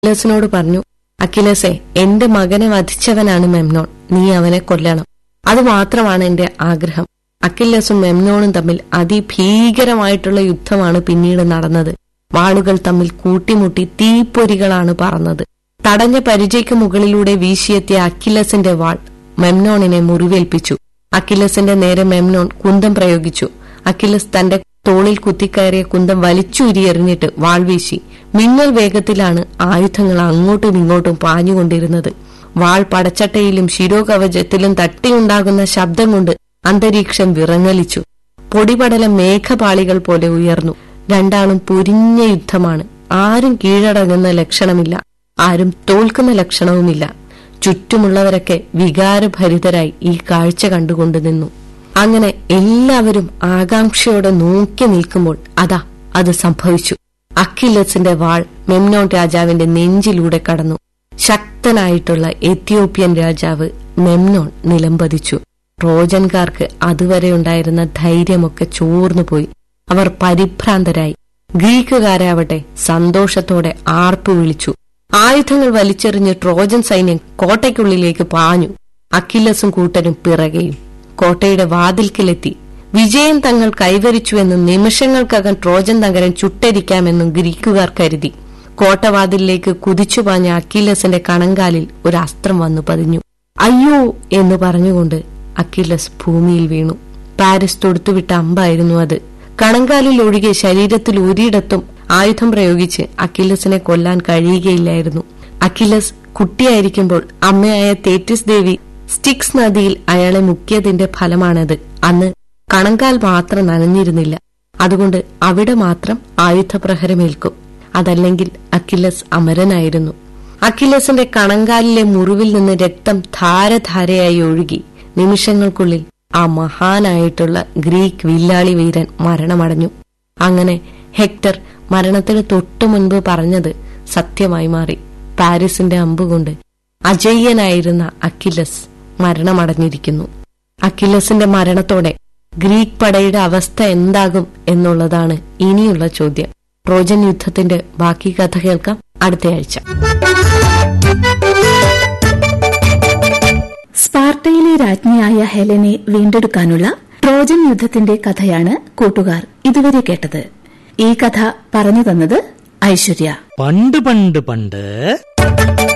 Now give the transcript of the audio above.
അക്കിലസിനോട് പറഞ്ഞു അക്കിലസെ എന്റെ മകനെ വധിച്ചവനാണ് മെമ്നോൺ നീ അവനെ കൊല്ലണം അതുമാത്രമാണ് എന്റെ ആഗ്രഹം അക്കില്ലസും മെമ്നോണും തമ്മിൽ അതിഭീകരമായിട്ടുള്ള യുദ്ധമാണ് പിന്നീട് നടന്നത് വാളുകൾ തമ്മിൽ കൂട്ടിമുട്ടി തീപ്പൊരികളാണ് പറന്നത് തടഞ്ഞ പരിചയ്ക്ക് മുകളിലൂടെ വീശിയെത്തിയ അക്കിലസിന്റെ വാൾ മെമ്നോണിനെ മുറിവേൽപ്പിച്ചു അക്കിലസിന്റെ നേരെ മെമ്നോൺ കുന്തം പ്രയോഗിച്ചു അക്കിലസ് തന്റെ തോളിൽ കുത്തിക്കയറിയ കുന്തം വലിച്ചുരിയെറിഞ്ഞിട്ട് വാൾ വീശി മിന്നൽ വേഗത്തിലാണ് ആയുധങ്ങൾ അങ്ങോട്ടും ഇങ്ങോട്ടും പാഞ്ഞുകൊണ്ടിരുന്നത് വാൾ പടച്ചട്ടയിലും ശിരോകവചത്തിലും തട്ടിയുണ്ടാകുന്ന ശബ്ദം കൊണ്ട് അന്തരീക്ഷം വിറങ്ങലിച്ചു പൊടിപടലം മേഘപാളികൾ പോലെ ഉയർന്നു രണ്ടാളും പൊരിഞ്ഞ യുദ്ധമാണ് ആരും കീഴടങ്ങുന്ന ലക്ഷണമില്ല ആരും തോൽക്കുന്ന ലക്ഷണവുമില്ല ചുറ്റുമുള്ളവരൊക്കെ വികാരഭരിതരായി ഈ കാഴ്ച കണ്ടുകൊണ്ടു നിന്നു അങ്ങനെ എല്ലാവരും ആകാംക്ഷയോടെ നോക്കി നിൽക്കുമ്പോൾ അതാ അത് സംഭവിച്ചു അക്കില്ലസിന്റെ വാൾ മെമ്നോൺ രാജാവിന്റെ നെഞ്ചിലൂടെ കടന്നു ശക്തനായിട്ടുള്ള എത്യോപ്യൻ രാജാവ് മെമ്നോൺ നിലംപതിച്ചു ട്രോജൻകാർക്ക് അതുവരെ ഉണ്ടായിരുന്ന ധൈര്യമൊക്കെ ചോർന്നുപോയി അവർ പരിഭ്രാന്തരായി ഗ്രീക്കുകാരാവട്ടെ സന്തോഷത്തോടെ ആർപ്പു വിളിച്ചു ആയുധങ്ങൾ വലിച്ചെറിഞ്ഞ് ട്രോജൻ സൈന്യം കോട്ടയ്ക്കുള്ളിലേക്ക് പാഞ്ഞു അക്കില്ലസും കൂട്ടരും പിറകെയും കോട്ടയുടെ വാതിൽക്കിലെത്തി വിജയം തങ്ങൾ കൈവരിച്ചുവെന്നും നിമിഷങ്ങൾക്കകം ട്രോജൻ നഗരം ചുട്ടരിക്കാമെന്നും ഗ്രീക്കുകാർ കരുതി കോട്ടവാതിലിലേക്ക് കുതിച്ചുപാഞ്ഞ അക്കില്ലസിന്റെ കണങ്കാലിൽ ഒരു അസ്ത്രം വന്നു പതിഞ്ഞു അയ്യോ എന്ന് പറഞ്ഞുകൊണ്ട് അക്കില്ലസ് ഭൂമിയിൽ വീണു പാരിസ് തൊടുത്തുവിട്ട അമ്പായിരുന്നു അത് കണങ്കാലിൽ ഒഴികെ ശരീരത്തിൽ ഒരിടത്തും ആയുധം പ്രയോഗിച്ച് അക്കില്ലസിനെ കൊല്ലാൻ കഴിയുകയില്ലായിരുന്നു അക്കില്ലസ് കുട്ടിയായിരിക്കുമ്പോൾ അമ്മയായ തേറ്റിസ് ദേവി സ്റ്റിക്സ് നദിയിൽ അയാളെ മുക്കിയതിന്റെ ഫലമാണത് അന്ന് കണങ്കാൽ മാത്രം നനഞ്ഞിരുന്നില്ല അതുകൊണ്ട് അവിടെ മാത്രം ആയുധപ്രഹരമേൽക്കും അതല്ലെങ്കിൽ അക്കില്ലസ് അമരനായിരുന്നു അക്കില്ലസിന്റെ കണങ്കാലിലെ മുറിവിൽ നിന്ന് രക്തം ധാരധാരയായി ഒഴുകി നിമിഷങ്ങൾക്കുള്ളിൽ ആ മഹാനായിട്ടുള്ള ഗ്രീക്ക് വില്ലാളി വീരൻ മരണമടഞ്ഞു അങ്ങനെ ഹെക്ടർ മരണത്തിന് തൊട്ടു മുൻപ് പറഞ്ഞത് സത്യമായി മാറി പാരീസിന്റെ അമ്പുകൊണ്ട് അജയ്യനായിരുന്ന അക്കില്ലസ് മരണമടഞ്ഞിരിക്കുന്നു അക്കില്ലസിന്റെ മരണത്തോടെ ഗ്രീക്ക് പടയുടെ അവസ്ഥ എന്താകും എന്നുള്ളതാണ് ഇനിയുള്ള ചോദ്യം ട്രോജൻ യുദ്ധത്തിന്റെ ബാക്കി കഥ കേൾക്കാം അടുത്തയാഴ്ച സ്പാർട്ടയിലെ രാജ്ഞിയായ ഹെലനെ വീണ്ടെടുക്കാനുള്ള ട്രോജൻ യുദ്ധത്തിന്റെ കഥയാണ് കൂട്ടുകാർ ഇതുവരെ കേട്ടത് ഈ കഥ പറഞ്ഞു തന്നത് ഐശ്വര്യ പണ്ട് പണ്ട് പണ്ട്